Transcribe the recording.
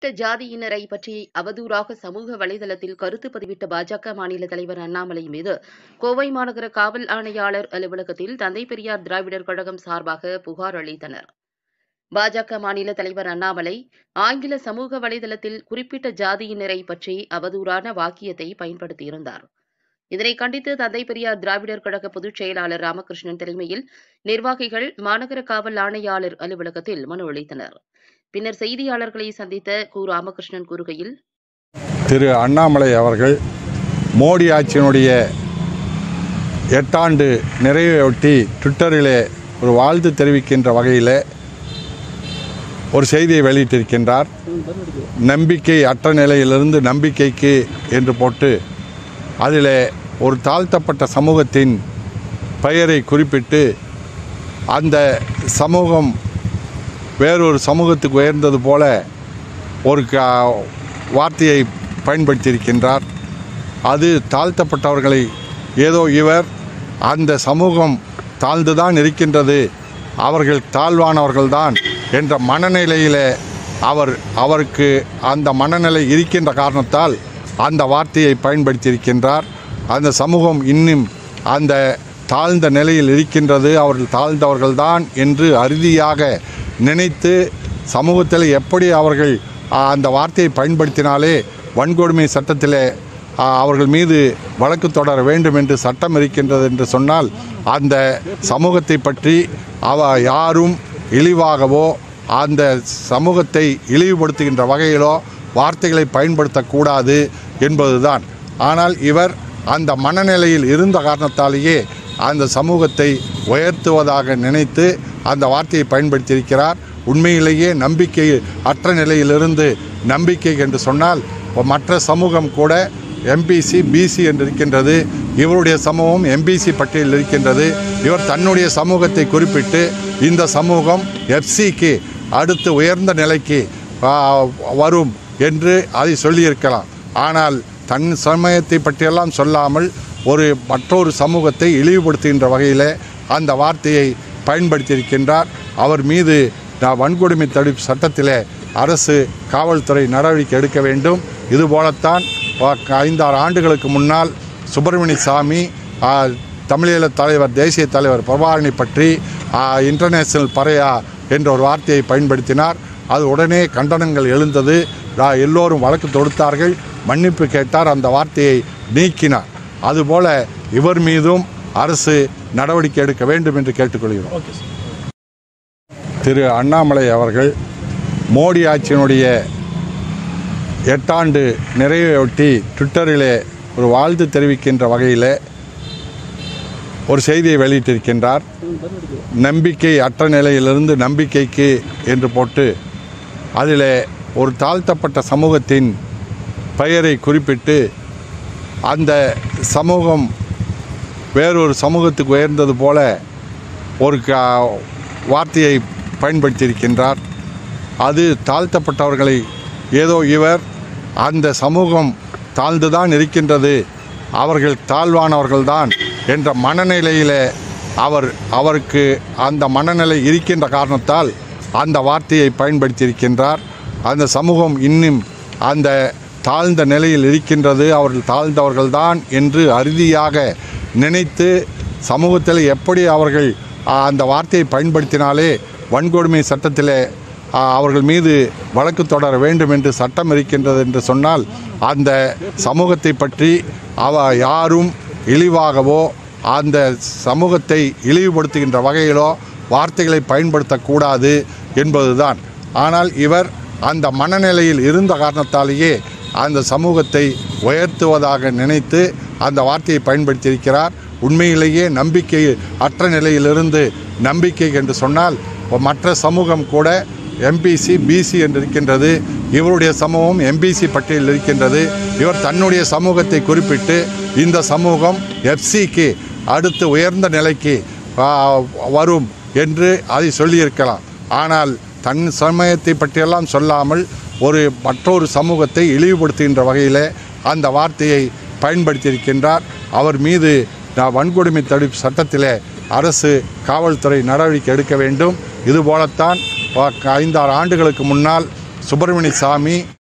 குறிப்பிட்ட ஜாதியினரை பற்றி அவதூறாக சமூக வலைதளத்தில் கருத்து பதிவிட்ட பாஜக மாநில தலைவர் அண்ணாமலை மீது கோவை மாநகர காவல் ஆணையாளர் அலுவலகத்தில் தந்தை பெரியார் திராவிடர் கழகம் சார்பாக புகார் அளித்தனர் பாஜக மாநில தலைவர் அண்ணாமலை ஆங்கில சமூக வலைதளத்தில் குறிப்பிட்ட ஜாதியினரை பற்றி அவதூறான வாக்கியத்தை பயன்படுத்தியிருந்தார் இதனை கண்டித்து தந்தை பெரியார் திராவிடர் கழக பொதுச் செயலாளர் ராமகிருஷ்ணன் தலைமையில் நிர்வாகிகள் மாநகர காவல் ஆணையாளர் அலுவலகத்தில் மனு அளித்தனர் பின்னர் செய்தியாளர்களை சந்தித்த கு ராமகிருஷ்ணன் கூறுகையில் திரு அண்ணாமலை அவர்கள் மோடி ஆட்சியினுடைய எட்டாண்டு நிறைவையொட்டி ட்விட்டரிலே ஒரு வாழ்த்து தெரிவிக்கின்ற வகையில் ஒரு செய்தியை வெளியிட்டிருக்கின்றார் நம்பிக்கை அற்ற நிலையிலிருந்து நம்பிக்கைக்கு என்று போட்டு அதில் ஒரு தாழ்த்தப்பட்ட சமூகத்தின் பெயரை குறிப்பிட்டு அந்த சமூகம் வேறொரு சமூகத்துக்கு உயர்ந்தது போல ஒரு க வார்த்தையை பயன்படுத்தியிருக்கின்றார் அது தாழ்த்தப்பட்டவர்களை ஏதோ இவர் அந்த சமூகம் தாழ்ந்துதான் இருக்கின்றது அவர்கள் தாழ்வானவர்கள்தான் என்ற மனநிலையில் அவர் அவருக்கு அந்த மனநிலை இருக்கின்ற காரணத்தால் அந்த வார்த்தையை பயன்படுத்தியிருக்கின்றார் அந்த சமூகம் இன்னும் அந்த தாழ்ந்த நிலையில் இருக்கின்றது அவர்கள் தாழ்ந்தவர்கள்தான் என்று அறுதியாக நினைத்து சமூகத்தில் எப்படி அவர்கள் ஆ, அந்த வார்த்தையை பயன்படுத்தினாலே வன்கொடுமை சட்டத்திலே ஆ, அவர்கள் மீது வழக்கு தொடர வேண்டும் என்று சட்டம் இருக்கின்றது என்று சொன்னால் அந்த சமூகத்தை பற்றி அவ யாரும் இழிவாகவோ அந்த சமூகத்தை இழிவுபடுத்துகின்ற வகையிலோ வார்த்தைகளை பயன்படுத்தக்கூடாது என்பதுதான் ஆனால் இவர் அந்த மனநிலையில் இருந்த காரணத்தாலேயே அந்த சமூகத்தை உயர்த்துவதாக நினைத்து அந்த வார்த்தையை பயன்படுத்தியிருக்கிறார் உண்மையிலேயே நம்பிக்கை அற்ற நிலையிலிருந்து நம்பிக்கை என்று சொன்னால் இப்ப மற்ற சமூகம் கூட எம்பிசி பிசி என்று இருக்கின்றது இவருடைய சமூகம் எம்பிசி பட்டியலில் இருக்கின்றது இவர் தன்னுடைய சமூகத்தை குறிப்பிட்டு இந்த சமூகம் எஃப்சிக்கு அடுத்து உயர்ந்த நிலைக்கு ஆ, வரும் என்று அதை சொல்லியிருக்கலாம் ஆனால் தன் சமயத்தை பற்றியெல்லாம் சொல்லாமல் ஒரு மற்றொரு சமூகத்தை இழிவுபடுத்துகின்ற வகையில் அந்த வார்த்தையை பயன்படுத்தியிருக்கின்றார் அவர் மீது நான் வன்கொடுமை தடுப்பு சட்டத்திலே அரசு காவல்துறை நடவடிக்கை எடுக்க வேண்டும் இதுபோலத்தான் வ- ஐந்தாறு ஆண்டுகளுக்கு முன்னால் சுப்பிரமணிய சாமி ஆ, தமிழீழ தலைவர் தேசிய தலைவர் பிரபாகரனை பற்றி ஆ, இன்டர்நேஷனல் பறையா என்ற ஒரு வார்த்தையை பயன்படுத்தினார் அது உடனே கண்டனங்கள் எழுந்தது ஆ, எல்லோரும் வழக்கு தொடுத்தார்கள் மன்னிப்பு கேட்டார் அந்த வார்த்தையை நீக்கினார் அதுபோல இவர் மீதும் அரசு நடவடிக்கை எடுக்க வேண்டும் என்று கேட்டுக்கொள்கிறோம் திரு அண்ணாமலை அவர்கள் மோடி ஆட்சியினுடைய எட்டாண்டு நிறைவையொட்டி ட்விட்டரிலே ஒரு வாழ்த்து தெரிவிக்கின்ற வகையில் ஒரு செய்தியை வெளியிட்டிருக்கின்றார் நம்பிக்கை அற்ற நிலையிலிருந்து நம்பிக்கைக்கு என்று போட்டு அதில் ஒரு தாழ்த்தப்பட்ட சமூகத்தின் பெயரை குறிப்பிட்டு அந்த சமூகம் வேறொரு சமூகத்துக்கு உயர்ந்தது போல ஒரு க வார்த்தையை பயன்படுத்தியிருக்கின்றார் அது தாழ்த்தப்பட்டவர்களை ஏதோ இவர் அந்த சமூகம் தாழ்ந்துதான் இருக்கின்றது அவர்கள் தாழ்வானவர்கள்தான் என்ற மனநிலையில் அவர் அவருக்கு அந்த மனநிலை இருக்கின்ற காரணத்தால் அந்த வார்த்தையை பயன்படுத்தியிருக்கின்றார் அந்த சமூகம் இன்னும் அந்த தாழ்ந்த நிலையில் இருக்கின்றது அவர்கள் தாழ்ந்தவர்கள்தான் என்று அறுதியாக நினைத்து சமூகத்தில் எப்படி அவர்கள் ஆ, அந்த வார்த்தையை பயன்படுத்தினாலே வன்கொடுமை சட்டத்திலே ஆ, அவர்கள் மீது வழக்கு தொடர வேண்டும் என்று சட்டம் இருக்கின்றது என்று சொன்னால் அந்த சமூகத்தை பற்றி அவ யாரும் இழிவாகவோ அந்த சமூகத்தை இழிவுபடுத்துகின்ற வகையிலோ வார்த்தைகளை பயன்படுத்தக்கூடாது என்பதுதான் ஆனால் இவர் அந்த மனநிலையில் இருந்த காரணத்தாலேயே அந்த சமூகத்தை உயர்த்துவதாக நினைத்து அந்த வார்த்தையை பயன்படுத்தியிருக்கிறார் உண்மையிலேயே நம்பிக்கை அற்ற நிலையிலிருந்து நம்பிக்கை என்று சொன்னால் இப்ப மற்ற சமூகம் கூட எம்பிசி பிசி என்று இருக்கின்றது இவருடைய சமூகம் எம்பிசி பட்டியலில் இருக்கின்றது இவர் தன்னுடைய சமூகத்தை குறிப்பிட்டு இந்த சமூகம் எஃப்சிக்கு அடுத்து உயர்ந்த நிலைக்கு ஆ, வரும் என்று அதை சொல்லியிருக்கலாம் ஆனால் தன் சமயத்தை பற்றியெல்லாம் சொல்லாமல் ஒரு மற்றொரு சமூகத்தை இழிவுபடுத்துகின்ற வகையில் அந்த வார்த்தையை பயன்படுத்தியிருக்கின்றார் அவர் மீது நான் வன்கொடுமை தடுப்பு சட்டத்திலே அரசு காவல்துறை நடவடிக்கை எடுக்க வேண்டும் இதுபோலத்தான் வ- ஐந்தாறு ஆண்டுகளுக்கு முன்னால் சுப்பிரமணிய சாமி